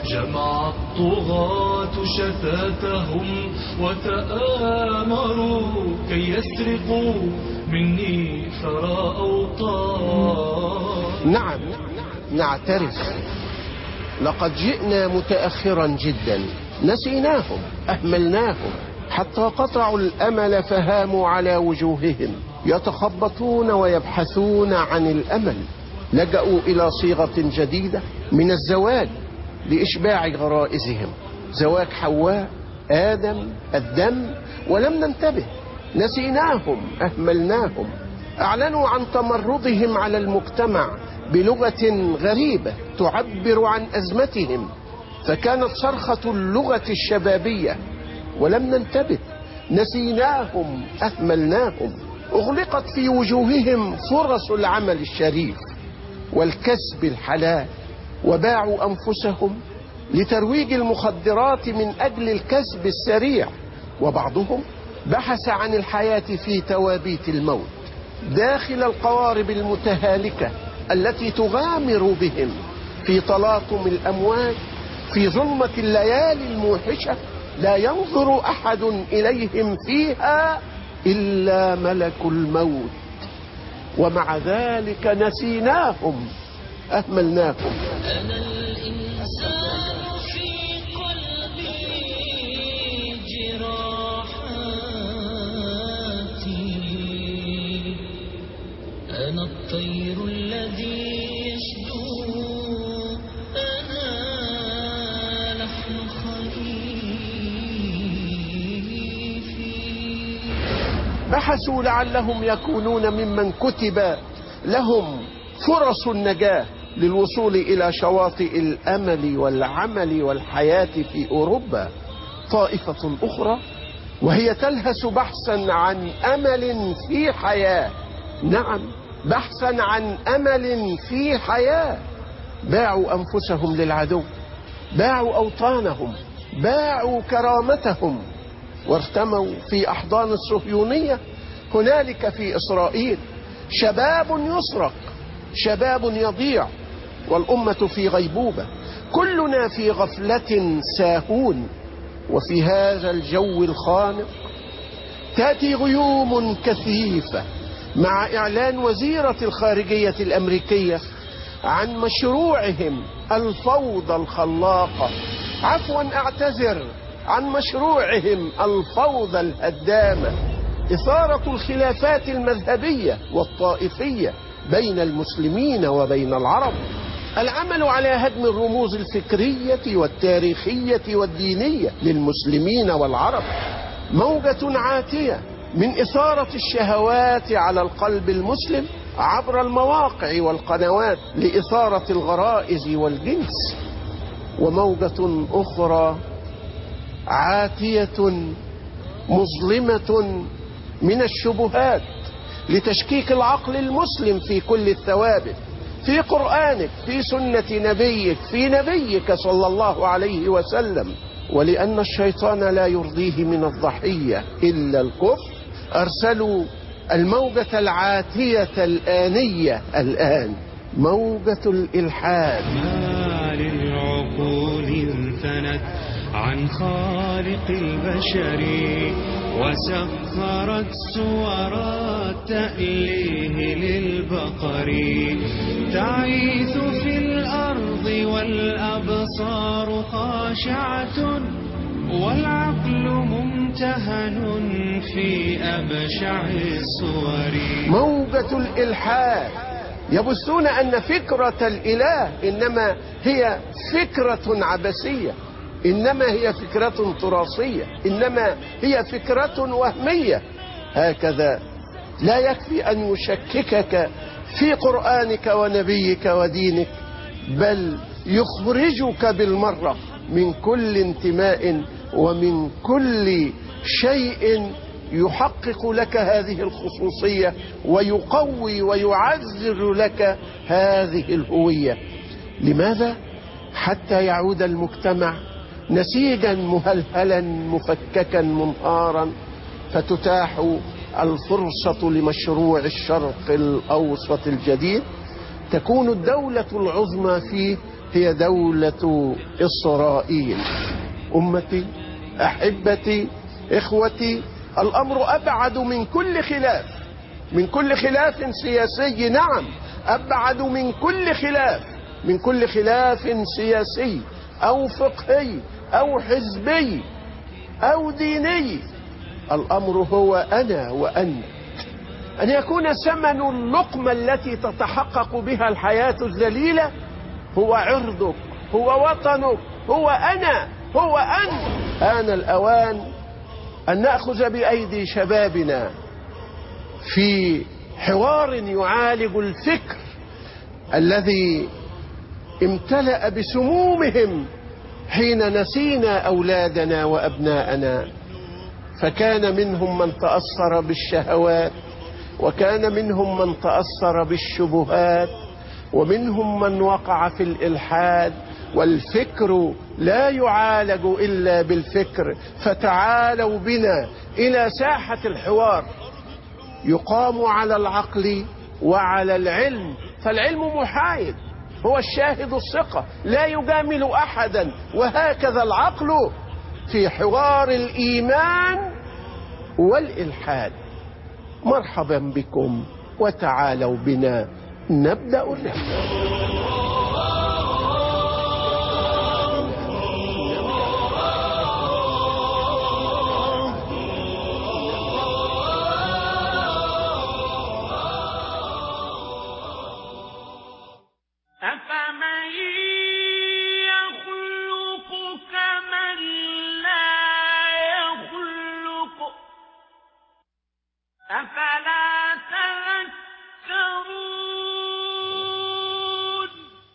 جمع الطغاة شتاتهم وتآمروا كي يسرقوا مني ثرى أوطان نعم نعترف لقد جئنا متأخرا جدا نسيناهم أهملناهم حتى قطعوا الأمل فهاموا على وجوههم يتخبطون ويبحثون عن الأمل لجأوا إلى صيغة جديدة من الزواج لإشباع غرائزهم زواج حواء آدم الدم ولم ننتبه نسيناهم أهملناهم أعلنوا عن تمردهم على المجتمع بلغة غريبة تعبر عن أزمتهم فكانت صرخة اللغة الشبابية ولم ننتبه نسيناهم أهملناهم أغلقت في وجوههم فرص العمل الشريف والكسب الحلال وباعوا أنفسهم لترويج المخدرات من أجل الكسب السريع وبعضهم بحث عن الحياة في توابيت الموت داخل القوارب المتهالكة التي تغامر بهم في تلاطم الأمواج في ظلمة الليالي الموحشة لا ينظر أحد إليهم فيها إلا ملك الموت ومع ذلك نسيناهم أهملناهم أنا الإنسان في قلبي جراحاتي أنا الطير الذي يشدو أنا لحن خريفي بحثوا لعلهم يكونون ممن كتب لهم فرص النجاة للوصول إلى شواطئ الأمل والعمل والحياة في أوروبا طائفة أخرى وهي تلهس بحثا عن أمل في حياة نعم بحثا عن أمل في حياة باعوا أنفسهم للعدو باعوا أوطانهم باعوا كرامتهم وارتموا في أحضان الصهيونية هنالك في إسرائيل شباب يسرق شباب يضيع والأمة في غيبوبة كلنا في غفلة ساهون وفي هذا الجو الخانق تأتي غيوم كثيفة مع إعلان وزيرة الخارجية الأمريكية عن مشروعهم الفوضى الخلاقة عفوا أعتذر عن مشروعهم الفوضى الهدامة إثارة الخلافات المذهبية والطائفية بين المسلمين وبين العرب العمل على هدم الرموز الفكرية والتاريخية والدينية للمسلمين والعرب موجة عاتية من إثارة الشهوات على القلب المسلم عبر المواقع والقنوات لإثارة الغرائز والجنس وموجة أخرى عاتية مظلمة من الشبهات لتشكيك العقل المسلم في كل الثوابت في قرآنك في سنة نبيك في نبيك صلى الله عليه وسلم ولأن الشيطان لا يرضيه من الضحية إلا الكفر أرسلوا الموجة العاتية الآنية الآن موجة الإلحاد ما للعقول انثنت عن خالق البشر وسخرت صور التأليه للبقر تعيث في الأرض والأبصار خاشعة والعقل ممتهن في أبشع الصور موجة الإلحاد يبثون أن فكرة الإله إنما هي فكرة عبثية إنما هي فكرة تراثية إنما هي فكرة وهمية هكذا لا يكفي أن يشككك في قرآنك ونبيك ودينك بل يخرجك بالمرة من كل انتماء ومن كل شيء يحقق لك هذه الخصوصية ويقوي ويعزر لك هذه الهوية لماذا؟ حتى يعود المجتمع نسيجا مهلهلا مفككا منهارا فتتاح الفرصة لمشروع الشرق الأوسط الجديد تكون الدولة العظمى فيه هي دولة إسرائيل أمتي أحبتي إخوتي الأمر أبعد من كل خلاف من كل خلاف سياسي نعم أبعد من كل خلاف من كل خلاف سياسي أو فقهي أو حزبي أو ديني الأمر هو أنا وأنت أن يكون ثمن اللقمة التي تتحقق بها الحياة الذليلة هو عرضك هو وطنك هو أنا هو أنت آن الأوان أن نأخذ بأيدي شبابنا في حوار يعالج الفكر الذي امتلأ بسمومهم حين نسينا أولادنا وأبناءنا فكان منهم من تأثر بالشهوات وكان منهم من تأثر بالشبهات ومنهم من وقع في الإلحاد والفكر لا يعالج إلا بالفكر فتعالوا بنا إلى ساحة الحوار يقام على العقل وعلى العلم فالعلم محايد هو الشاهد الثقة لا يجامل أحدا وهكذا العقل في حوار الإيمان والإلحاد مرحبا بكم وتعالوا بنا نبدأ الرحلة أفمن يخلق كمن لا يخلق أفلا تذكرون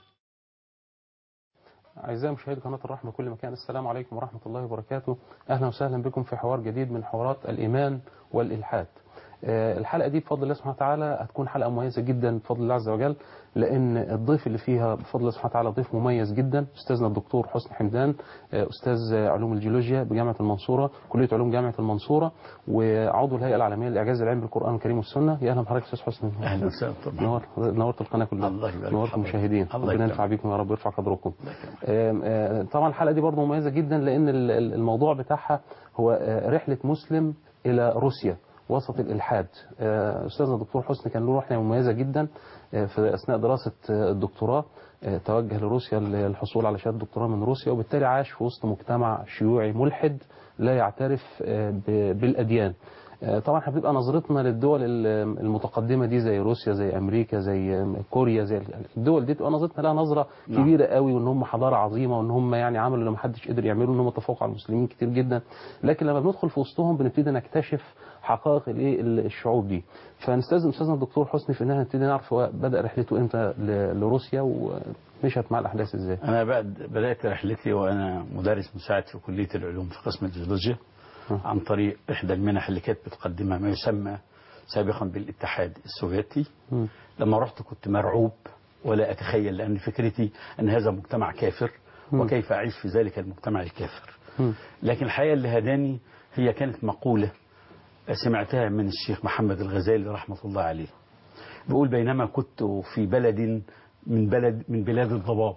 أعزائي مشاهدي قناة الرحمة كل مكان السلام عليكم ورحمة الله وبركاته أهلا وسهلا بكم في حوار جديد من حوارات الإيمان والإلحاد آه، الحلقة دي بفضل الله سبحانه وتعالى هتكون حلقة مميزة جدا بفضل الله عز وجل لأن الضيف اللي فيها بفضل الله سبحانه وتعالى ضيف مميز جدا أستاذنا الدكتور حسني حمدان آه، أستاذ علوم الجيولوجيا بجامعة المنصورة كلية علوم جامعة المنصورة وعضو الهيئة العالمية لإعجاز العلم بالقرآن الكريم والسنة يا أهلا بحضرتك أستاذ حسني اهلا وسهلا طبعا نور نورت القناة كلها الله يبارك نورت فيك. المشاهدين الله ربنا يكرمك. ينفع بيكم يا رب ويرفع قدركم الله يكرمك. آم، آه، طبعا الحلقة دي برضه مميزة جدا لأن ال- ال- الموضوع بتاعها هو آه، رحلة مسلم إلى روسيا وسط الإلحاد آه، أستاذنا الدكتور حسني كان له رحلة مميزة جدا آه، في أثناء دراسة آه، الدكتوراه آه، توجه لروسيا للحصول على شهادة دكتوراه من روسيا وبالتالي عاش في وسط مجتمع شيوعي ملحد لا يعترف آه، ب- بالأديان آه، طبعا هتبقى نظرتنا للدول ال- المتقدمه دي زي روسيا زي امريكا زي كوريا زي الدول دي تبقى نظرتنا لها نظره نعم. كبيره قوي وان هم حضاره عظيمه وان هم يعني عملوا اللي ما حدش قدر يعمله ان هم تفوقوا على المسلمين كتير جدا لكن لما بندخل في وسطهم بنبتدي نكتشف حقائق الايه ال- الشعوب دي فنستاذن استاذنا الدكتور حسني في ان احنا نبتدي نعرف هو بدا رحلته امتى ل- لروسيا ومشت مع الاحداث ازاي أنا بعد بدأت رحلتي وأنا مدرس مساعد في كلية العلوم في قسم الجيولوجيا عن طريق إحدى المنح اللي كانت بتقدمها ما يسمى سابقا بالاتحاد السوفيتي مم. لما رحت كنت مرعوب ولا أتخيل لأن فكرتي أن هذا مجتمع كافر وكيف أعيش في ذلك المجتمع الكافر مم. لكن الحقيقة اللي هداني هي كانت مقولة سمعتها من الشيخ محمد الغزالي رحمة الله عليه بيقول بينما كنت في بلد من بلد من بلاد الضباب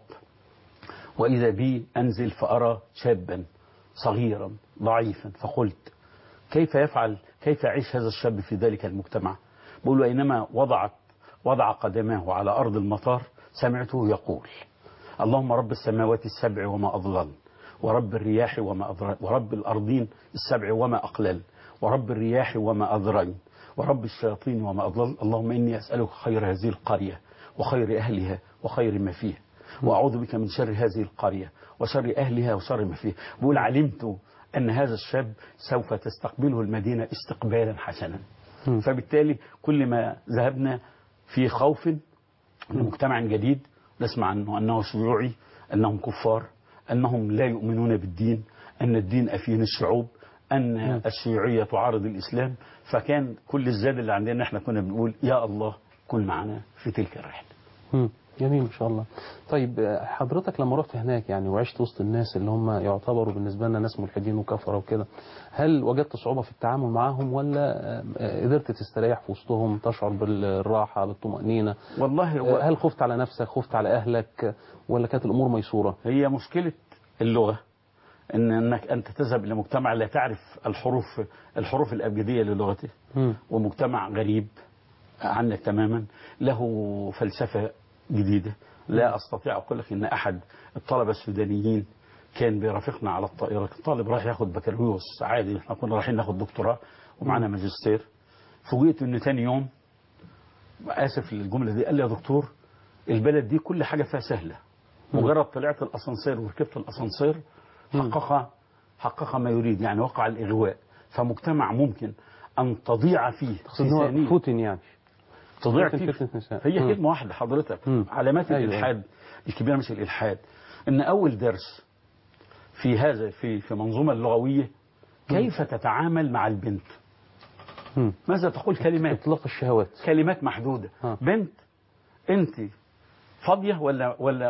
وإذا بي أنزل فأرى شابا صغيرا ضعيفا فقلت كيف يفعل كيف يعيش هذا الشاب في ذلك المجتمع بقول أينما وضعت وضع قدماه على أرض المطار سمعته يقول اللهم رب السماوات السبع وما أضلل ورب الرياح وما أضرن ورب الأرضين السبع وما أقلل ورب الرياح وما أذرن ورب الشياطين وما أضلل اللهم إني أسألك خير هذه القرية وخير أهلها وخير ما فيها وأعوذ بك من شر هذه القرية وشر أهلها وشر ما فيها بقول علمت أن هذا الشاب سوف تستقبله المدينة استقبالا حسنا فبالتالي كل ما ذهبنا في خوف من مجتمع جديد نسمع عنه أنه شيوعي أنهم كفار أنهم لا يؤمنون بالدين أن الدين أفين الشعوب أن الشيوعية تعارض الإسلام فكان كل الزاد اللي عندنا احنا كنا بنقول يا الله كن معنا في تلك الرحلة مم. جميل ما شاء الله طيب آه، حضرتك لما رحت هناك يعني وعشت وسط الناس اللي هم يعتبروا بالنسبة لنا ناس ملحدين وكفرة وكده هل وجدت صعوبة في التعامل معاهم ولا آه، آه، قدرت تستريح في وسطهم تشعر بالراحة بالطمأنينة والله هو آه، هل خفت على نفسك خفت على أهلك آه، ولا كانت الأمور ميسورة هي مشكلة اللغة ان انك انت تذهب الى مجتمع لا تعرف الحروف الحروف الابجديه للغته مم. ومجتمع غريب عنك تماما له فلسفه جديده لا استطيع اقول لك ان احد الطلبه السودانيين كان بيرافقنا على الطائره كان طالب رايح ياخد بكالوريوس عادي احنا كنا رايحين ناخد دكتوراه ومعانا ماجستير فوجئت ان تاني يوم اسف للجمله دي قال لي يا دكتور البلد دي كل حاجه فيها سهله مجرد طلعت الاسانسير وركبت الاسانسير حقق حقق ما يريد يعني وقع الاغواء فمجتمع ممكن ان تضيع فيه تقصد إن في هو ثانية. فوتن يعني تضيع فتنة فيه نساء. هي مم. كلمه واحده حضرتك مم. علامات أيوة. الالحاد الكبيره مش الالحاد ان اول درس في هذا في في منظومه اللغويه كيف تتعامل مع البنت مم. ماذا تقول كلمات إطلاق الشهوات كلمات محدوده آه. بنت انت فاضيه ولا ولا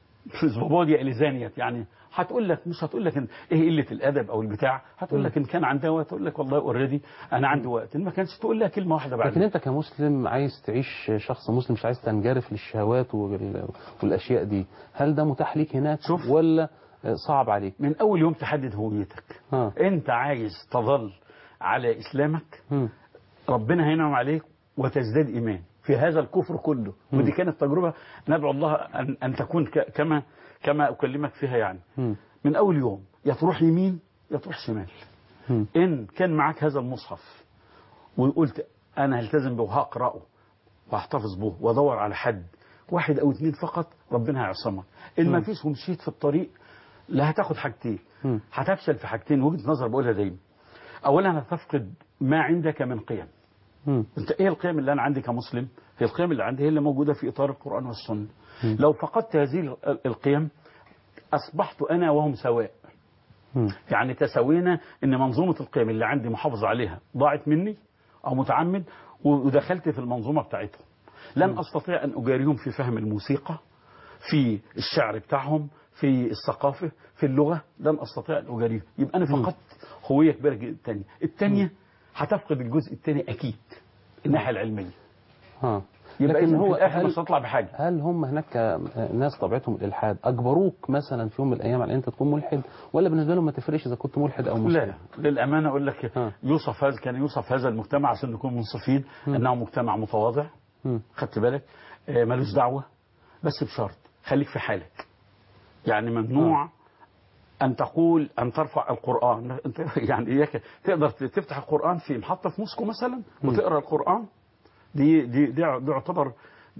زبوديا اليزانيت يعني هتقول لك مش هتقول لك إن- ايه قله الادب او البتاع هتقول لك ان كان عندها وقت تقول لك والله اوريدي انا عندي وقت إن ما كانش تقول لها كلمه واحده بعد لكن انت كمسلم عايز تعيش شخص مسلم مش عايز تنجرف للشهوات وال- والاشياء دي هل ده متاح ليك هناك شوف. ولا صعب عليك من اول يوم تحدد هويتك ها انت عايز تظل على اسلامك مم. ربنا هينعم عليك وتزداد ايمان في هذا الكفر كله ودي كانت تجربه ندعو الله ان ان تكون ك- كما كما اكلمك فيها يعني مم. من اول يوم يا تروح يمين يا تروح شمال مم. ان كان معاك هذا المصحف وقلت انا هلتزم به وهقراه واحتفظ به وادور على حد واحد او اثنين فقط ربنا هيعصمك ان ما فيش ومشيت في الطريق لا هتاخد حاجتين مم. هتفشل في حاجتين وجهه نظر بقولها دايما اولا هتفقد ما عندك من قيم مم. انت ايه القيم اللي انا عندي كمسلم هي القيم اللي عندي هي اللي موجوده في اطار القران والسنه لو فقدت هذه ال- القيم اصبحت انا وهم سواء مم. يعني تساوينا ان منظومه القيم اللي عندي محافظ عليها ضاعت مني او متعمد و- ودخلت في المنظومه بتاعتهم لن استطيع ان اجاريهم في فهم الموسيقى في الشعر بتاعهم في الثقافه في اللغه لن استطيع ان اجاريهم يبقى انا فقدت هويه كبيره جدا الثانيه الثانيه هتفقد الجزء الثاني اكيد الناحيه العلميه ها يبقى لكن إذن هو في الاخر هل, مش هتطلع بحاجه هل هم هناك ناس طبيعتهم الالحاد اجبروك مثلا في يوم من الايام على ان انت تكون ملحد ولا بالنسبه لهم ما تفرقش اذا كنت ملحد او مسلم لا للامانه اقول لك ها. يوصف هذا كان يوصف هذا المجتمع عشان نكون منصفين انه مجتمع متواضع مم. خدت بالك آه، ملوش دعوه بس بشرط خليك في حالك يعني ممنوع ان تقول ان ترفع القران انت يعني اياك تقدر تفتح القران في محطه في موسكو مثلا وتقرا القران دي دي دي دي يعتبر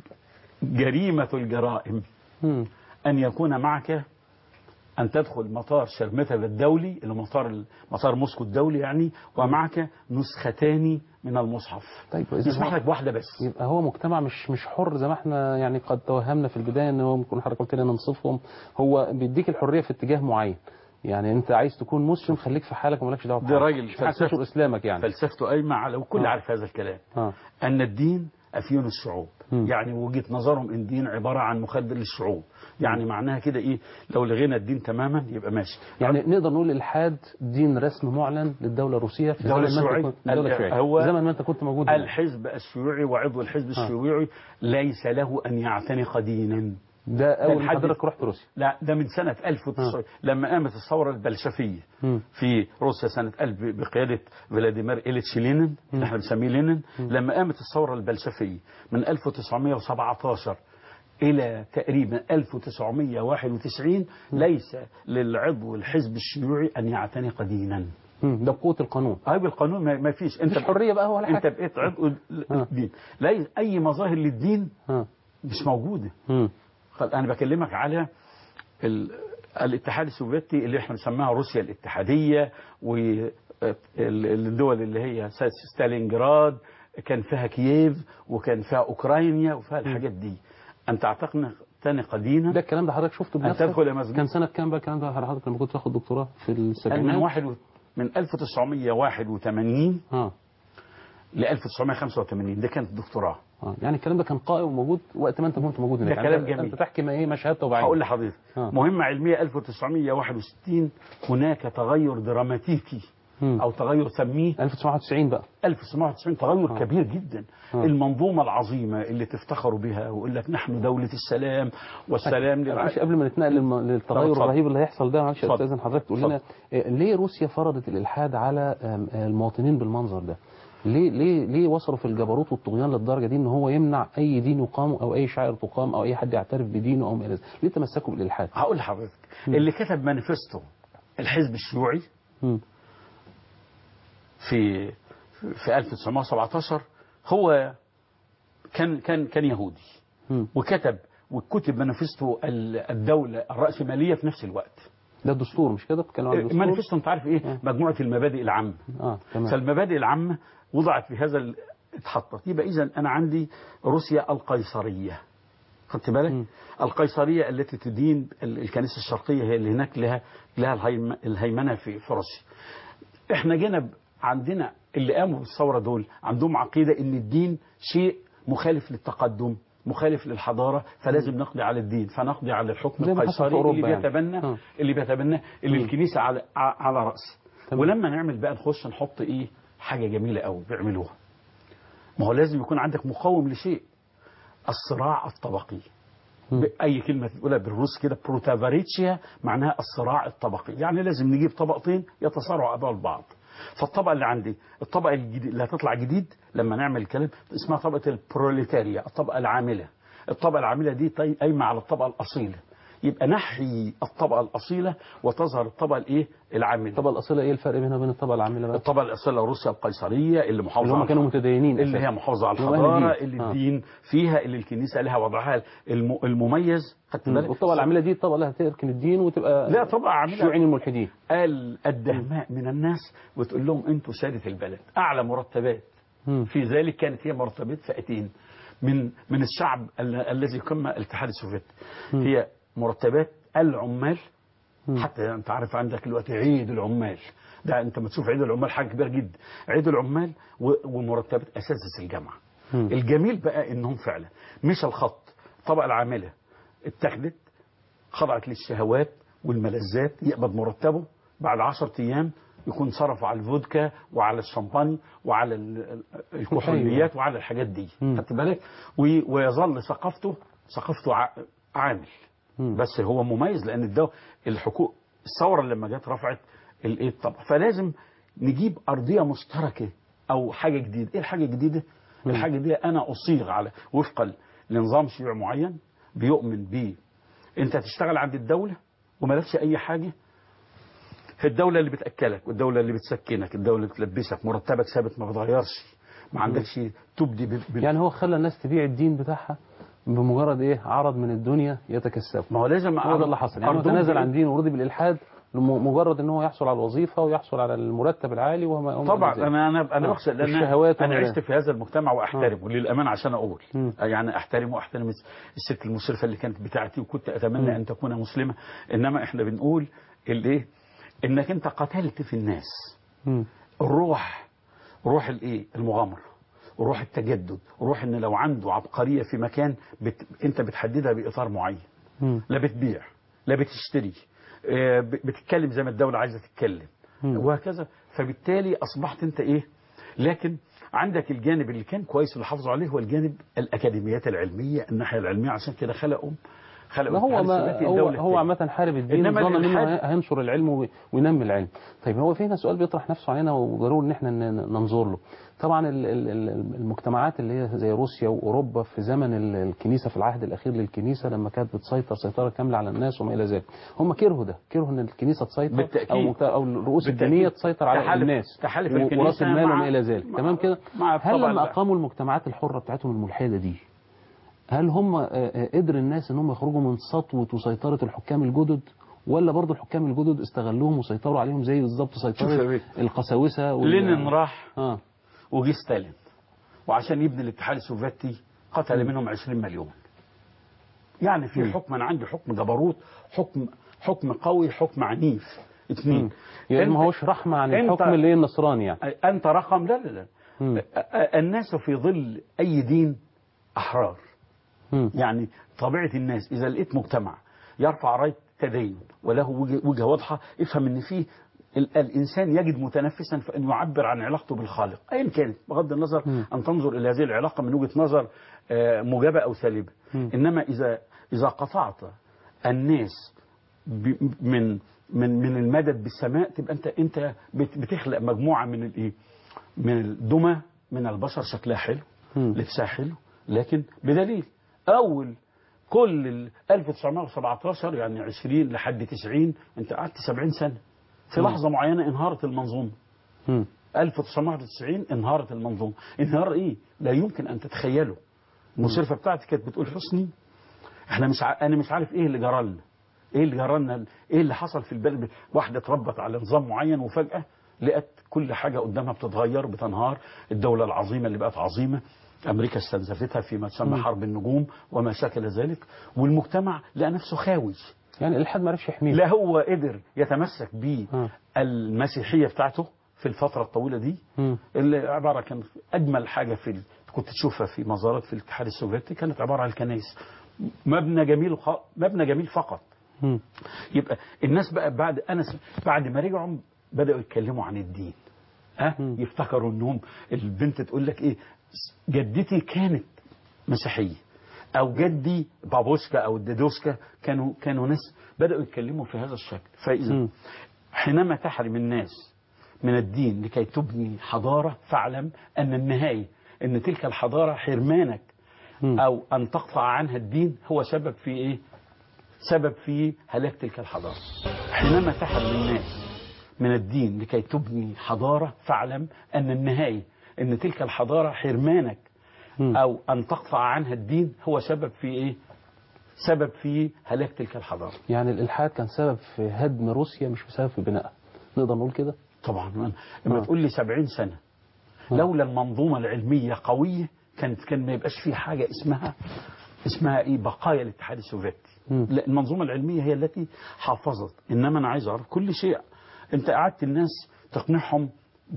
جريمه الجرائم مم. أن يكون معك أن تدخل مطار شرمتة الدولي اللي مطار مطار موسكو الدولي يعني ومعك نسختان من المصحف طيب إذا يسمح هو- لك بواحدة بس يبقى هو مجتمع مش مش حر زي ما احنا يعني قد توهمنا في البدايه ان هو ممكن حضرتك قلت لنا ننصفهم هو بيديك الحريه في اتجاه معين يعني انت عايز تكون مسلم خليك في حالك ومالكش دعوه ده بحاجة. راجل مش عايز فلسفة. تنشر اسلامك يعني فلسفته قايمة على وكل آه. عارف هذا الكلام اه أن الدين أفيون الشعوب مم. يعني وجهة نظرهم إن الدين عبارة عن مخدر للشعوب يعني معناها كده إيه لو لغينا الدين تماما يبقى ماشي يعني نقدر نقول الالحاد دين رسم معلن للدوله الروسيه في الدولة زمن ما الشيوعية. انت كنت الدوله ال- الشيوعيه هو زمن ما انت كنت موجود هناك. الحزب الشيوعي وعضو الحزب الشيوعي ليس له أن يعتنق دينا ده اول ما الحد- حضرتك رحت روسيا لا ده من سنة 1900 لما قامت الثورة البلشفية مم. في روسيا سنة 1000 بقيادة فلاديمير إيليتش لينين اللي احنا بنسميه لينين لما قامت الثورة البلشفية من 1917 إلى تقريبا 1991 ليس للعضو الحزب الشيوعي أن يعتنق دينا مم. ده بقوه القانون هاي بالقانون ما ما فيش انت مش حريه بقى ولا انت حاجه بقيت عضو آه. الدين لا اي مظاهر للدين اه مش موجوده مم. خل- انا بكلمك على ال... الاتحاد السوفيتي اللي احنا بنسميها روسيا الاتحاديه والدول اللي هي س- ستالينجراد كان فيها كييف وكان فيها اوكرانيا وفيها الحاجات دي ان تعتقد تنق دينا ده الكلام ده حضرتك شفته ان بنفسك تدخل يا مسجد كان سنه كام بقى الكلام ده حضرتك لما كنت تاخد دكتوراه في من السبعينات واحد و... من 1981 اه ل 1985 ده كانت الدكتوراه آه. يعني الكلام ده كان قائم وموجود وقت ما انت كنت موجود هناك ده يعني كلام انت- جميل. انت تحكي ما ايه ما شهادته وبعين هقول لحضرتك آه. مهمة علمية 1961 هناك تغير دراماتيكي مم. أو تغير سميه 1991 بقى 1990 تغير آه. كبير جدا آه. المنظومة العظيمة اللي تفتخروا بها ويقول لك نحن دولة السلام والسلام معلش للعالم قبل ما نتنقل للم- للتغير اتفضل. الرهيب اللي هيحصل ده معلش يا اتفضل. استاذن حضرتك تقول لنا إيه، ليه روسيا فرضت الالحاد على آم، آه، المواطنين بالمنظر ده؟ ليه ليه ليه وصلوا في الجبروت والطغيان للدرجه دي ان هو يمنع اي دين يقام او اي شعائر تقام او اي حد يعترف بدينه او ما الى ذلك؟ ليه تمسكوا بالالحاد؟ هقول لحضرتك اللي كتب مانيفستو الحزب الشيوعي مم. في في 1917 هو كان كان كان يهودي مم. وكتب وكتب مانيفستو ال- الدولة الرأسمالية في نفس الوقت ده الدستور مش كده؟ بتتكلم عن الدستور؟ مانيفستو انت عارف ايه آه. مجموعة المبادئ العامة اه تمام فالمبادئ العامة وضعت في هذا ال- اتحطت يبقى إذا أنا عندي روسيا القيصرية خدت بالك مم. القيصرية التي تدين ال- الكنيسة الشرقية هي اللي هناك لها لها الهيم- الهيمنة في في روسيا احنا جينا ب- عندنا اللي قاموا بالثورة دول عندهم عقيدة ان الدين شيء مخالف للتقدم مخالف للحضارة فلازم نقضي على الدين فنقضي على الحكم زي ما حصل في القيصري أوروبا اللي يعني. بيتبنى آه. اللي بيتبناه اللي مم. الكنيسة على ع- على رأسه تمام. ولما نعمل بقى نخش نحط ايه حاجة جميلة قوي بيعملوها ما هو لازم يكون عندك مقاوم لشيء الصراع الطبقي مم. بأي كلمة تقولها بالروس كده بروتافاريتشيا معناها الصراع الطبقي يعني لازم نجيب طبقتين يتصارعوا أباء البعض فالطبقة اللي عندي الطبقة الجديد اللي هتطلع جديد لما نعمل الكلام اسمها طبقة البروليتاريا الطبقة العاملة الطبقة العاملة دي طي- قايمة على الطبقة الأصيلة يبقى نحي الطبقة الأصيلة وتظهر الطبقة الإيه العاملة الطبقه الاصيله ايه الفرق بينها وبين الطبقه العامله بقى؟ الطبقة الأصيلة روسيا القيصرية اللي محافظة اللي هم على كانوا الحضارة. متدينين اللي أساساً. هي محافظة على اللي هم أهل الحضارة دين. اللي آه. الدين فيها اللي الكنيسة لها وضعها الم- المميز خدت مم. بالك والطبقه العامله دي الطبقه اللي هتركن الدين وتبقى لا طبقة عاملة الشيوعيين الملحدين قال الدهماء من الناس وتقول لهم انتوا سادة البلد أعلى مرتبات مم. في ذلك كانت هي مرتبات فئتين من من الشعب ال- الذي قام الاتحاد السوفيتي مم. هي مرتبات العمال مم. حتى انت عارف عندك دلوقتي عيد العمال ده انت ما تشوف عيد العمال حاجه كبيره جدا عيد العمال و- ومرتبات اساتذه الجامعه مم. الجميل بقى انهم فعلا مش الخط الطبقه العامله اتخذت خضعت للشهوات والملذات يقبض مرتبه بعد 10 ايام يكون صرفه على الفودكا وعلى الشمباني وعلى ال- ال- الكحوليات وعلى الحاجات دي مم. خدت بالك و- ويظل ثقافته ثقافته ع- عامل مم. بس هو مميز لان الدو الحقوق الثوره لما جت رفعت الايه الطبقه فلازم نجيب ارضيه مشتركه او حاجه جديده ايه الحاجه الجديده الحاجه دي انا اصيغ على وفقا لنظام شيوعي معين بيؤمن بيه انت تشتغل عند الدوله ومالكش اي حاجه الدولة اللي بتأكلك والدولة اللي بتسكنك الدولة اللي بتلبسك مرتبك ثابت ما بتغيرش ما عندكش تبدي بال... بال... يعني هو خلى الناس تبيع الدين بتاعها بمجرد ايه عرض من الدنيا يتكسب ما هو لازم هو ده اللي حصل يعني هو أرضهم تنازل بإيه؟ عن دينه ورضي بالالحاد لم- مجرد ان هو يحصل على الوظيفه ويحصل على المرتب العالي وما وما طبعا إلى ذلك. انا انا انا آه. بقصد لان والشهوات انا وما عشت في هذا المجتمع واحترمه للامانه عشان اقول مم. يعني احترم واحترم الست المشرفه اللي كانت بتاعتي وكنت اتمنى مم. ان تكون مسلمه انما احنا بنقول الايه انك انت قتلت في الناس مم. الروح روح الايه المغامره روح التجدد روح ان لو عنده عبقريه في مكان بت... انت بتحددها باطار معين مم. لا بتبيع لا بتشتري آه، ب- بتتكلم زي ما الدولة عايزة تتكلم مم. وهكذا فبالتالي أصبحت أنت إيه لكن عندك الجانب اللي كان كويس اللي حافظوا عليه هو الجانب الأكاديميات العلمية الناحية العلمية عشان كده خلقوا خلقوا ما هو الاتحاد ما السوفيتي هو, الدولة هو التانية. عامة حارب الدين إنما ظن انه الإلحاد- هي- هينشر العلم وي- وينمي العلم طيب هو في هنا سؤال بيطرح نفسه علينا وضروري ان احنا ن- ننظر له طبعا ال- ال- ال- المجتمعات اللي هي زي روسيا واوروبا في زمن ال- الكنيسه في العهد الاخير للكنيسه لما كانت بتسيطر سيطره كامله على الناس وما الى ذلك هم كرهوا ده كرهوا ان الكنيسه تسيطر بالتأكيد. او مجت- او الرؤوس بالتأكيد. الدينيه تسيطر على تحالف- الناس تحالف و- الكنيسة وراس المال مع- وما الى ذلك مع- تمام كده مع هل الطبع لما ال- اقاموا المجتمعات الحره بتاعتهم الملحده دي هل هم آه، آه، قدر الناس ان هم يخرجوا من سطوة وسيطرة الحكام الجدد ولا برضه الحكام الجدد استغلوهم وسيطروا عليهم زي بالظبط شوف يا سيطرة بيه. القساوسة وال- لينين راح اه وجي ستالين وعشان يبني الاتحاد السوفيتي قتل منهم 20 مليون يعني في حكم انا عندي حكم جبروت حكم حكم قوي حكم عنيف اثنين يعني ما أنت- هوش رحمة عن أنت- الحكم اللي هي النصراني يعني انت رقم لا لا لا مم. الناس في ظل اي دين احرار مم. يعني طبيعه الناس اذا لقيت مجتمع يرفع رايه تدين وله وجه- وجهه واضحه افهم ان فيه ال- الانسان يجد متنفسا في ان يعبر عن علاقته بالخالق ايا كانت بغض النظر مم. ان تنظر الى هذه العلاقه من وجهه نظر آه، موجبه او سالبه مم. انما اذا اذا قطعت الناس ب- من من من المدد بالسماء تبقى انت انت بت- بتخلق مجموعه من الايه من الدمى من البشر شكلها حلو مم. لبسها حلو لكن بدليل اول كل ال 1917 يعني 20 لحد 90 انت قعدت 70 سنه في لحظه معينه انهارت المنظومه مم. 1991 انهارت المنظومه انهيار ايه لا يمكن ان تتخيله المشرفه بتاعتي كانت بتقول حسني احنا مش ع... انا مش عارف ايه اللي جرى لنا ايه اللي جرى لنا ايه اللي حصل في البلد واحده اتربت على نظام معين وفجاه لقت كل حاجه قدامها بتتغير بتنهار الدوله العظيمه اللي بقت عظيمه امريكا استنزفتها فيما تسمى حرب النجوم وما شاكل ذلك والمجتمع لقى نفسه خاوي يعني الإلحاد ما عرفش يحميه لا هو قدر يتمسك آه. بالمسيحيه بتاعته في الفتره الطويله دي مم. اللي عباره كان اجمل حاجه في ال... كنت تشوفها في مزارات في الاتحاد السوفيتي كانت عباره عن الكنائس مبنى جميل خ... مبنى جميل فقط مم. يبقى الناس بقى بعد انا س... بعد ما رجعوا بداوا يتكلموا عن الدين ها مم. يفتكروا انهم البنت تقول لك ايه جدتي كانت مسيحيه او جدي بابوسكا او الديدوسكا كانوا كانوا ناس بداوا يتكلموا في هذا الشكل فاذا مم. حينما تحرم الناس من الدين لكي تبني حضاره فاعلم ان النهايه ان تلك الحضاره حرمانك مم. او ان تقطع عنها الدين هو سبب في ايه؟ سبب في هلاك تلك الحضاره. حينما تحرم الناس من الدين لكي تبني حضاره فاعلم ان النهايه ان تلك الحضاره حرمانك مم. او ان تقطع عنها الدين هو سبب في ايه؟ سبب في هلاك تلك الحضاره. يعني الإلحاد كان سبب في هدم روسيا مش بسبب في بنائها نقدر نقول كده طبعا لما آه. تقول لي 70 سنه لولا المنظومه العلميه قويه كانت كان ما يبقاش في حاجه اسمها اسمها ايه بقايا الاتحاد السوفيتي مم. لا المنظومه العلميه هي التي حافظت انما انا عايز اعرف كل شيء انت قعدت الناس تقنعهم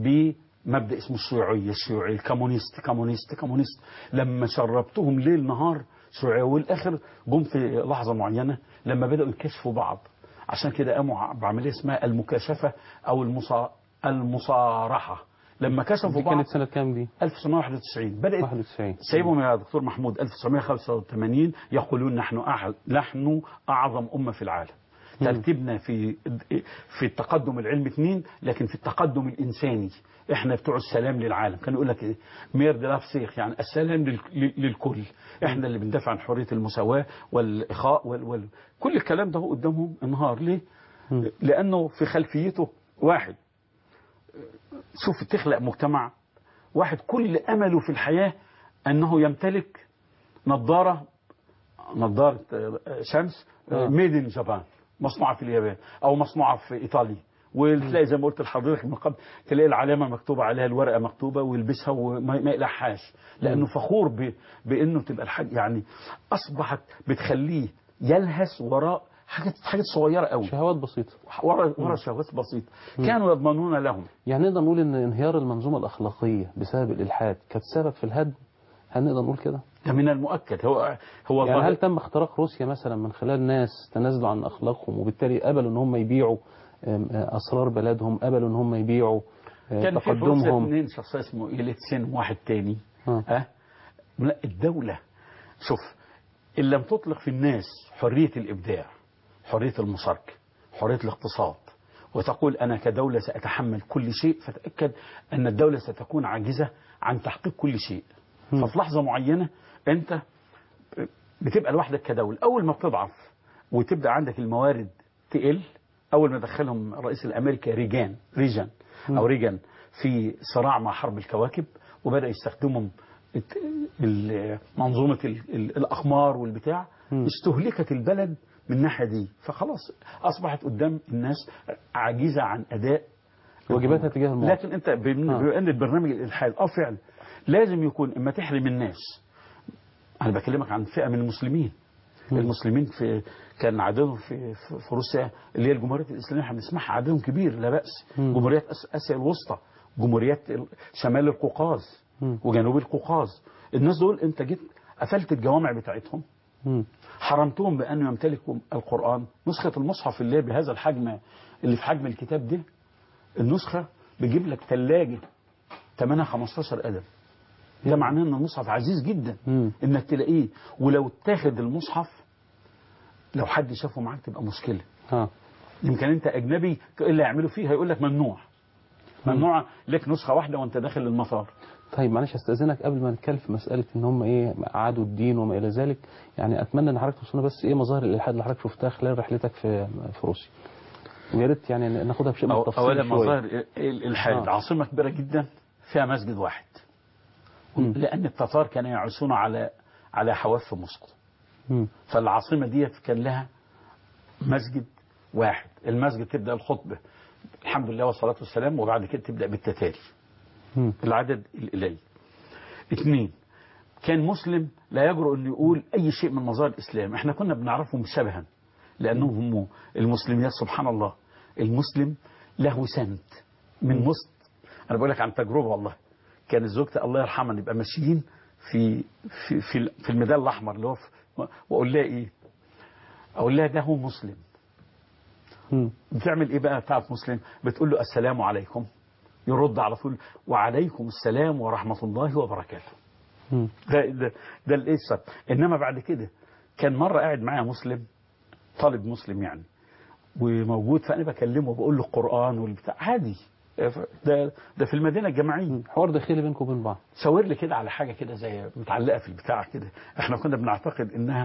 بمبدا اسمه الشيوعيه الشيوعي الكومونيست كومونيست كومونيست لما شربتهم ليل نهار شيوعيه والاخر جم في لحظه معينه لما بداوا يكشفوا بعض عشان كده قاموا بعمليه اسمها المكاشفه او المصا... المصارحه لما كشفوا دي بعض كانت سنة كام دي 1991 بدات 91 سيبهم يا دكتور محمود 1985 يقولون نحن أعل نحن أعظم أمة في العالم ترتيبنا في في التقدم العلمي اثنين لكن في التقدم الإنساني احنا بتوع السلام للعالم كان يقول لك ايه مير دي لافسيخ يعني السلام لل- للكل احنا اللي بندافع عن حرية المساواة والإخاء وال... وال... كل الكلام ده هو قدامهم انهار ليه مم. لأنه في خلفيته واحد شوف تخلق مجتمع واحد كل أمله في الحياة أنه يمتلك نظارة نظارة آه، شمس آه. ميد ان جابان مصنوعة في اليابان أو مصنوعة في إيطاليا وتلاقي زي ما قلت لحضرتك من قبل تلاقي العلامة مكتوبة عليها الورقة مكتوبة ويلبسها وما ما يقلعهاش لأنه فخور ب... بأنه تبقى الحاجة يعني أصبحت بتخليه يلهث وراء حاجات حاجات صغيرة قوي شهوات بسيطة ورا ورا شهوات بسيطة كانوا يضمنون لهم يعني نقدر نقول ان انهيار المنظومة الأخلاقية بسبب الإلحاد كانت سبب في الهدم هل نقدر نقول كده ده من المؤكد هو هو يعني ظاهر- هل تم اختراق روسيا مثلا من خلال ناس تنازلوا عن أخلاقهم وبالتالي قبلوا ان هم يبيعوا آم، آه، أسرار بلدهم قبلوا ان هم يبيعوا آه، كان في في روسيا تقدمهم اثنين شخص اسمه إيليتسين وواحد تاني آه. ها لا الدولة شوف إن لم تطلق في الناس حرية الإبداع حرية المشاركة حرية الاقتصاد وتقول أنا كدولة سأتحمل كل شيء فتأكد أن الدولة ستكون عاجزة عن تحقيق كل شيء مم. ففي لحظة معينة أنت بتبقى لوحدك كدولة أول ما بتضعف وتبدأ عندك الموارد تقل أول ما دخلهم الرئيس الأمريكي ريجان ريجان أو ريجان في صراع مع حرب الكواكب وبدأ يستخدموا الت- ال- منظومة ال- ال- الأقمار والبتاع مم. استهلكت البلد من الناحية دي فخلاص أصبحت قدام الناس عاجزة عن أداء واجباتها تجاه المواطن لكن انت بم- آه. بما ان البرنامج الالحاد اه فعلا لازم يكون اما تحرم الناس انا بكلمك عن فئه من المسلمين مم. المسلمين في كان عددهم في في في روسيا اللي هي الجمهوريات الاسلاميه احنا بنسمعها عددهم كبير لا باس مم. جمهوريات أس- اسيا الوسطى جمهوريات ال- شمال القوقاز مم. وجنوب القوقاز الناس دول انت جيت قفلت الجوامع بتاعتهم مم. حرمتهم بأن يمتلكوا القرآن نسخة المصحف اللي هي بهذا الحجم اللي في حجم الكتاب ده النسخة بيجيب لك ثلاجة ثمنها 15 قدم ده معناه ان المصحف عزيز جدا مم. انك تلاقيه ولو اتاخد المصحف لو حد شافه معاك تبقى مشكلة اه يمكن انت اجنبي ايه اللي هيعملوا فيه هيقول لك ممنوع ممنوع لك نسخة واحدة وانت داخل المطار طيب معلش استاذنك قبل ما نتكلم في مساله ان هم ايه عادوا الدين وما الى ذلك يعني اتمنى ان حضرتك توصلنا بس ايه مظاهر الالحاد اللي حضرتك شفتها خلال رحلتك في في روسيا ويا ريت يعني ناخدها بشيء من أو- التفصيل اولا شوية. مظاهر الالحاد آه. عاصمة كبيرة جدا فيها مسجد واحد مم. لان التتار كانوا يعيشون على على حواف موسكو مم. فالعاصمة ديت كان لها مسجد واحد المسجد تبدأ الخطبة الحمد لله والصلاة والسلام وبعد كده تبدأ بالتتالي مم. العدد القليل اثنين كان مسلم لا يجرؤ انه يقول اي شيء من مظاهر الاسلام احنا كنا بنعرفهم شبها لانهم هم المسلمين سبحان الله المسلم له سمت من وسط انا بقول لك عن تجربه والله كان زوجتي الله يرحمها نبقى ماشيين في في في, في الميدان الاحمر اللي هو في- واقول لها ايه اقول لها ده هو مسلم مم. بتعمل ايه بقى بتاعت مسلم بتقول له السلام عليكم يرد على طول وعليكم السلام ورحمة الله وبركاته مم. ده ده ده القصه انما بعد كده كان مره قاعد معايا مسلم طالب مسلم يعني وموجود فانا بكلمه بقول له القران والبتاع عادي ده ده في المدينه الجامعيه حوار داخلي بينكم وبين بعض شاور لي كده على حاجه كده زي متعلقه في البتاع كده احنا كنا بنعتقد انها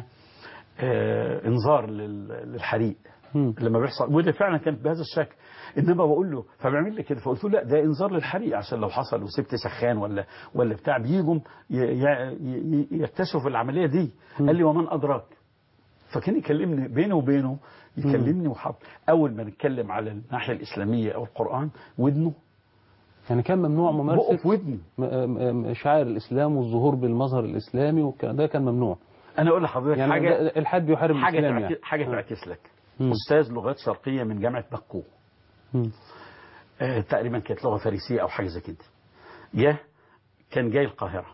آه انذار لل- للحريق مم. لما بيحصل وده فعلا كانت بهذا الشكل انما بقول له فبيعمل لي كده فقلت له لا ده انذار للحريق عشان لو حصل وسبت سخان ولا ولا بتاع بيجوا ي- ي- ي- يكتشفوا العمليه دي قال لي ومن ادراك فكان يكلمني بينه وبينه يكلمني وحط اول ما نتكلم على الناحيه الاسلاميه او القران ودنه يعني كان ممنوع بقه ممارسه في ودني م- م- شعائر الاسلام والظهور بالمظهر الاسلامي والكلام ده كان ممنوع انا اقول لحضرتك يعني حاجه ده الحاد بيحارب حاجه الاسلام تعكس يعني حاجه آه. تعكس لك مم. استاذ لغات شرقيه من جامعه بكو مم. آه، تقريبا كانت لغه فارسيه او حاجه زي كده جه كان جاي القاهره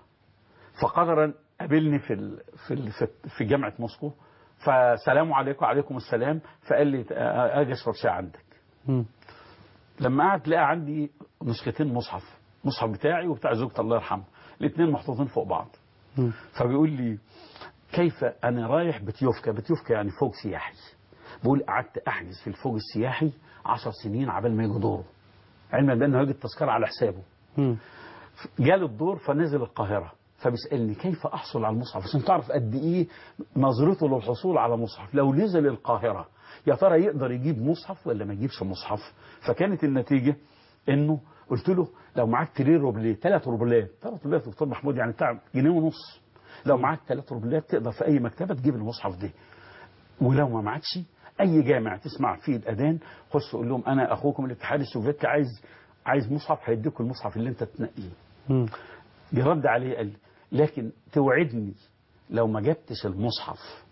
فقدرا قابلني في ال... في ال... في- في جامعه موسكو فسلام عليكم وعليكم السلام فقال لي آه، اجي اشرب شاي عندك مم. لما قعد لقى عندي نسختين مصحف مصحف بتاعي وبتاع زوجتي الله يرحمها الاثنين محطوطين فوق بعض مم. فبيقول لي كيف انا رايح بتيوفكا بتيوفكا يعني فوق سياحي بقول قعدت احجز في الفوق السياحي عشر سنين عبال ما يجي دوره علما بانه هيجي التذكره على حسابه مم. جاله الدور فنزل القاهره فبيسالني كيف احصل على المصحف عشان تعرف قد ايه نظرته للحصول على مصحف لو نزل القاهره يا ترى يقدر يجيب مصحف ولا ما يجيبش مصحف فكانت النتيجه انه قلت له لو معاك ترين روبليه ثلاث روبلات ثلاث روبلات دكتور محمود يعني بتاع جنيه ونص لو معاك ثلاث روبلات تقدر في اي مكتبه تجيب المصحف ده ولو ما معكش اي جامع تسمع فيه الاذان خش قول لهم انا اخوكم الاتحاد السوفيتي عايز عايز مصحف هيديكوا المصحف اللي انت تنقيه مم. يرد عليه قال لي لكن توعدني لو ما جبتش المصحف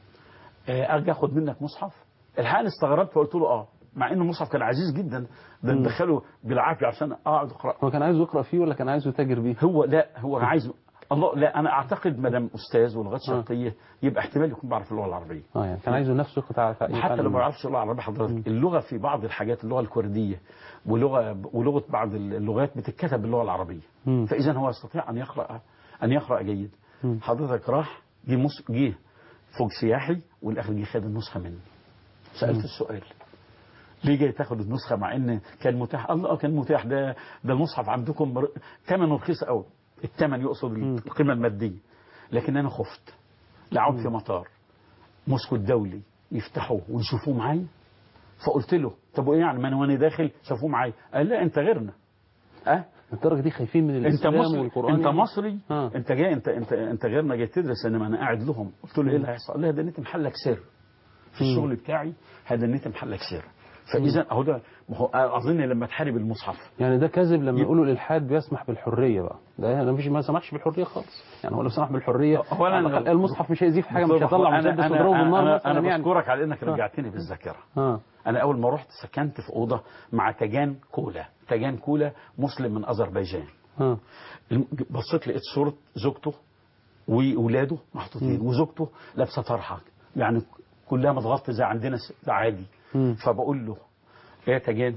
آه، ارجع اخد منك مصحف الحقيقه أنا استغربت فقلت له اه مع ان المصحف كان عزيز جدا ده ندخله بالعافيه عشان اقعد اقرا هو كان عايز يقرا فيه ولا كان عايز يتاجر بيه هو لا هو عايز الله لا انا اعتقد ما دام استاذ ولغات شرقيه يبقى احتمال يكون بيعرف اللغه العربيه اه يعني كان عايزه نفسه يقطع حتى لو ما يعرفش اللغه العربيه حضرتك اللغه في بعض الحاجات اللغه الكرديه ولغه ولغه بعض اللغات بتتكتب باللغه العربيه مم. فاذا هو يستطيع ان يقرا ان يقرا جيد مم. حضرتك راح جه مص... جه فوق سياحي والاخر جه خد النسخه مني سالت السؤال ليه جاي تاخد النسخه مع ان كان متاح الله آه كان متاح ده ده المصحف عندكم مر... ثمنه رخيص قوي الثمن يقصد القيمه الماديه لكن انا خفت لعب في مطار موسكو الدولي يفتحوه ويشوفوه معايا فقلت له طب وايه يعني ما انا وانا داخل شافوه معايا قال لا انت غيرنا اه الدرجه دي خايفين من انت الاسلام مصري والقران انت يعني؟ مصري آه. انت جاي انت انت انت غيرنا جاي تدرس انما انا قاعد لهم قلت له ايه اللي هيحصل؟ قال لي ده انت محلك سر في الشغل بتاعي هذا النت محلك سر فاذا اهو ده ما هو اظن لما تحارب المصحف يعني ده كذب لما يب- يقولوا الالحاد بيسمح بالحريه بقى ده انا مفيش ما سمحش بالحريه خالص يعني هو لو سمح بالحريه أولاً على الأقل المصحف مش هيزيد في حاجه مش دكتور هيطلع محمود، مسدس انا ويضربه بالنار انا, مثلا أنا يعني بشكرك على انك آه. رجعتني بالذاكره اه انا اول ما رحت سكنت في اوضه مع تاجان كولا تاجان كولا مسلم من اذربيجان اه الم- بصيت لقيت صوره زوجته واولاده محطوطين وزوجته لابسه طرحه يعني كلها متغطى زي عندنا س- عادي مم. فبقول له يا تجان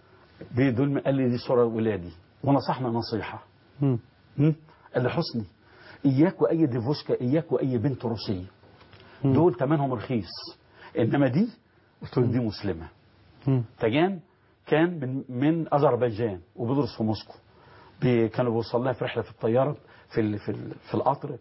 دي دول قال لي دي صوره ولادي ونصحنا نصيحه مم. مم؟ قال لي حسني اياك واي ديفوشكا اياك واي بنت روسيه دول ثمنهم رخيص انما دي قلت له دي مسلمه مم. تجان كان من من اذربيجان وبيدرس في موسكو بي- كانوا بيوصل لها في رحله في الطياره في ال في ال في القطر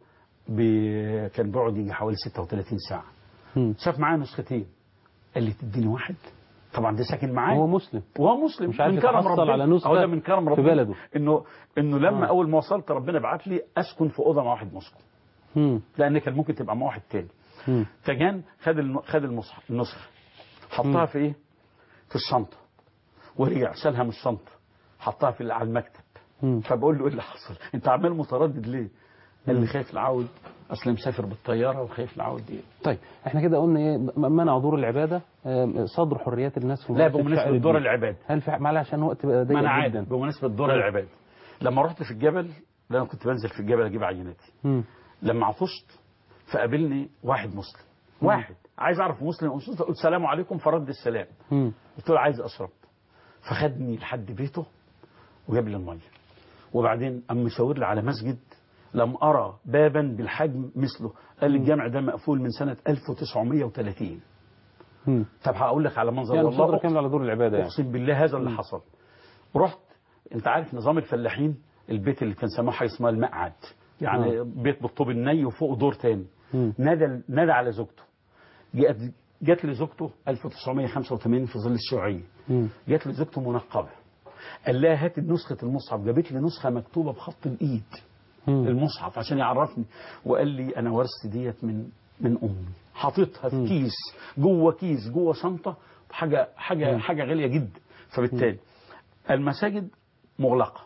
بي- كان بيقعد يجي حوالي 36 ساعه مم. شاف معايا نسختين قال لي تديني واحد طبعا ده ساكن معايا هو مسلم وهو مسلم مش عارف من كرم يتحصل ربنا على نسخة أو ده من كرم في ربنا بلده. انه انه لما آه. اول ما وصلت ربنا بعت لي اسكن في اوضه مع واحد موسكو مم. لان كان ممكن تبقى مع واحد تاني مم. فجان خد الم- خد المصحف النسخه حطها في ايه؟ في الشنطه ورجع شالها من الشنطه حطها في على المكتب مم. فبقول له ايه اللي حصل؟ انت عمال متردد ليه؟ قال لي خايف العود اصل مسافر بالطياره وخايف العود دي طيب احنا كده قلنا ايه م- منع دور العباده آم، صدر حريات الناس في لا مناسبة بمناسبه شعائر دور الدين. العباد هل في معلش عشان وقت بقى ما ضيق انا عارف جدا بمناسبه دور طيب. العباد لما رحت في الجبل لأن انا كنت بنزل في الجبل اجيب عيناتي مم. لما عطشت فقابلني واحد مسلم واحد عايز اعرف مسلم أو مش مسلم قلت سلام عليكم فرد السلام مم. قلت له عايز اشرب فخدني لحد بيته وجاب لي الميه وبعدين قام مشاور لي على مسجد لم ارى بابا بالحجم مثله قال لي الجامع ده مقفول من سنه 1930 مم. طب هقول لك على منظر يعني والله صدر كامل على دور العباده يعني اقسم بالله هذا اللي حصل رحت انت عارف نظام الفلاحين البيت اللي كان سموه حاجه اسمها المقعد يعني آه. بيت بالطوب الني وفوق دور تاني مم. نادى نادى على زوجته جت جات لي زوجته 1985 في ظل الشيوعيه مم. جات لي زوجته منقبه قال لها هات نسخه المصحف جابت لي نسخه مكتوبه بخط الايد مم. المصحف عشان يعرفني وقال لي انا ورثت ديت من من امي حاططها في كيس جوه كيس جوه شنطه حاجه حاجه حاجه غاليه جدا فبالتالي المساجد مغلقه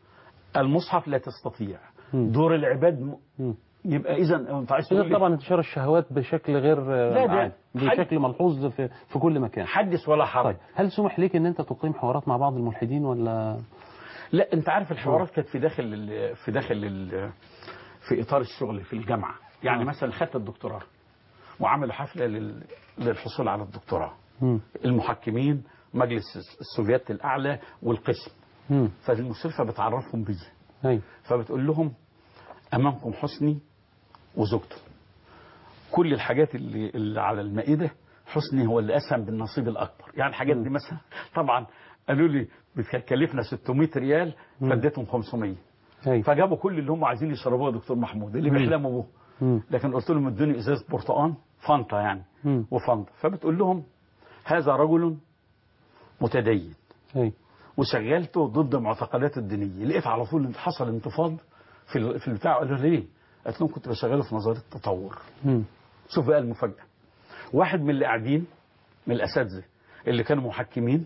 المصحف لا تستطيع مم. دور العباد م... مم. يبقى اذا انت عايز تقول غير لي طبعا انتشار الشهوات بشكل غير آه، لا، ده عادي بشكل ملحوظ في, في كل مكان حدث ولا حرج طيب هل سمح ليك ان انت تقيم حوارات مع بعض الملحدين ولا لا انت عارف الحوارات كانت في داخل ال... في داخل ال... في اطار الشغل في الجامعه يعني آه. مثلا خدت الدكتوراه وعملوا حفله لل... للحصول على الدكتوراه مم. المحكمين مجلس السوفيات الاعلى والقسم مم. فالمشرفه بتعرفهم بيه ايوه فبتقول لهم امامكم حسني وزوجته كل الحاجات اللي, اللي على المائده حسني هو اللي اسهم بالنصيب الاكبر يعني الحاجات دي مثلا طبعا قالوا لي بتكلفنا 600 ريال فاديتهم 500 ايوه فجابوا كل اللي هم عايزين يشربوه يا دكتور محمود اللي بيحلموا بوه مم. لكن قلت لهم ادوني ازازه برتقان فانتا يعني مم. وفانتا فبتقول لهم هذا رجل متدين ايوه وشغلته ضد المعتقدات الدينيه لقيت على طول ان حصل انتفاض في ال- في البتاع قالوا ليه؟ قلت لهم كنت بشغله في نظريه التطور مم. شوف بقى المفاجاه واحد من اللي قاعدين من الاساتذه اللي كانوا محكمين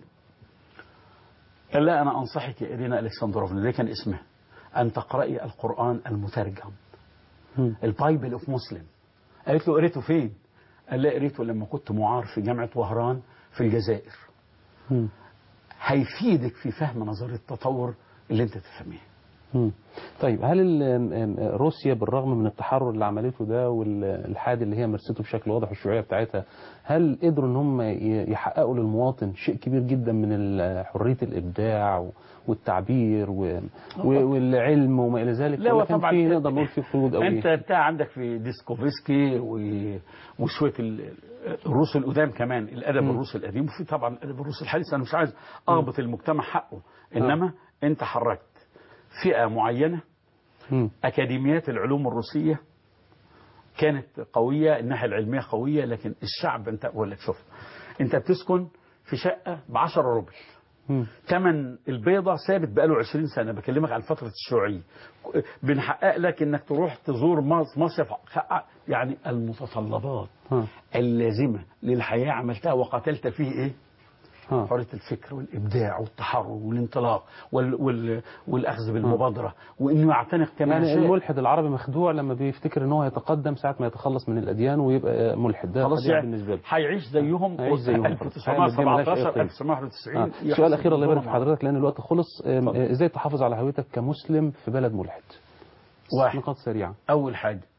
قال لا انا انصحك يا ايرينا الكسندروفنا ده كان اسمها ان تقراي القران المترجم مم. البايبل اوف مسلم قالت له قريته فين؟ قال لا قريته لما كنت معار في جامعه وهران في الجزائر مم. هيفيدك في فهم نظريه التطور اللي انت تفهميها مم. طيب هل ال- ام- ام- روسيا بالرغم من التحرر اللي عملته ده والالحاد اللي هي مارسته بشكل واضح والشيوعيه بتاعتها هل قدروا ان هم ي- يحققوا للمواطن شيء كبير جدا من ال- حريه الابداع و- والتعبير و- و- والعلم وما الى ذلك لا، ولا كان وطبعاً في أنت- نقدر نقول في قيود او انت إيه؟ بتاع عندك في ديسكوفسكي و- وشويه ال- الروس القدام كمان الادب الروسي القديم وفي طبعا الادب الروسي الحديث انا مش عايز اغبط المجتمع حقه انما انت حركت فئه معينه مم. اكاديميات العلوم الروسيه كانت قويه الناحيه العلميه قويه لكن الشعب انت اقول لك شوف انت بتسكن في شقه ب 10 روبل مم. ثمن البيضة ثابت بقاله 20 سنة بكلمك عن فترة الشيوعية بنحقق لك انك تروح تزور مص- مصيف حقق- يعني المتطلبات ها. اللازمة للحياة عملتها وقتلت فيه ايه ها. حرية الفكر والإبداع والتحرر والانطلاق وال وال والأخذ بالمبادرة وإنه يعتنق كما يعني شاء الملحد العربي مخدوع لما بيفتكر ان هو يتقدم ساعه ما يتخلص من الاديان ويبقى ملحد ده خلاص خديعة يعني بالنسبه له هيعيش زيهم هيعيش زيهم. 1917 آه. 1991 السؤال الاخير الله يبارك في يحصل حضرتك لان الوقت خلص أم، اتفضل. ازاي تحافظ على هويتك كمسلم في بلد ملحد واحد. نقاط سريعه أول حاجة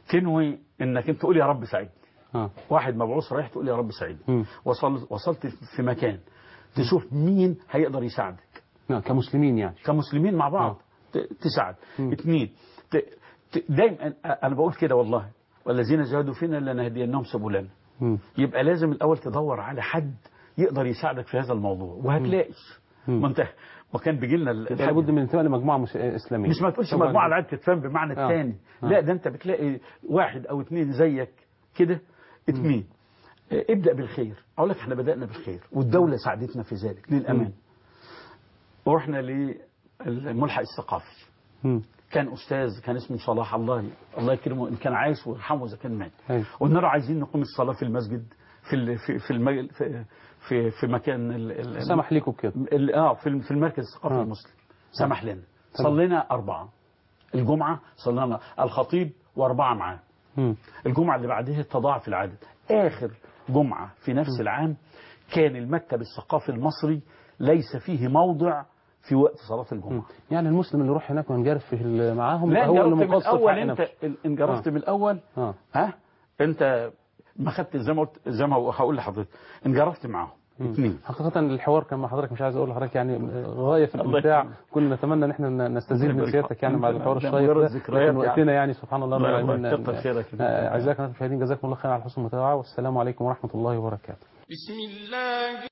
تنوي انك انت تقول يا رب سعيدني اه واحد مبعوث رايح تقول يا رب سعيدني مم. وصل وصلت في مكان تشوف مين هيقدر يساعدك نعم كمسلمين يعني كمسلمين مع بعض ت- تساعد اثنين ت- ت- دايما انا بقول كده والله والذين جاهدوا فينا لنهدينهم سبلنا مم. يبقى لازم الاول تدور على حد يقدر يساعدك في هذا الموضوع وهتلاقي مم. ما انت وكان بيجي لنا ال- يبقى لابد من انتماء لمجموعه مس- اسلاميه مش ما تقولش طبعاً. مجموعه العدد تتفهم بمعنى آه. الثاني آه. لا ده انت بتلاقي واحد او اثنين زيك كده اثنين آه، ابدا بالخير اقول لك احنا بدانا بالخير والدوله ساعدتنا في ذلك للامان ورحنا للملحق الثقافي مم. كان استاذ كان اسمه صلاح الله الله يكرمه ان كان عايش ويرحمه اذا كان مات أيوة. قلنا له عايزين نقوم الصلاه في المسجد في ال- في في المج... في, في في مكان ال... ال... سمح لكم كده ال- اه في في المركز الثقافي آه. المسلم سمح لنا تمام. صلينا أربعة الجمعة صلينا الخطيب وأربعة معاه مم. الجمعة اللي بعدها تضاعف العدد آخر جمعة في نفس العام كان المكتب الثقافي المصري ليس فيه موضع في وقت صلاة مم. الجمعة يعني المسلم اللي يروح هناك وينجرف في ال- معاهم لا يبقى هو اللي انجرفت من مقصر في الأول حق أنت نفسه. انجرفت آه. من الأول اه ها أنت ما خدت زي ما قلت زي ما هقول لحضرتك انجرفت معاهم اثنين حقيقة الحوار كان مع حضرتك مش عايز اقول لحضرتك يعني غاية في الله الامتاع يكرمك. كنا نتمنى ان احنا نستزيد الله من يبارك سيادتك يعني مع فيك. الحوار ده الشيق مجرد ده ذكريات لكن يعني. وقتنا يعني سبحان الله الله رب يبارك. العالمين. كتر خيرك. آه، اعزائي المشاهدين جزاكم الله خير على حسن المتابعة والسلام عليكم ورحمة الله وبركاته بسم الله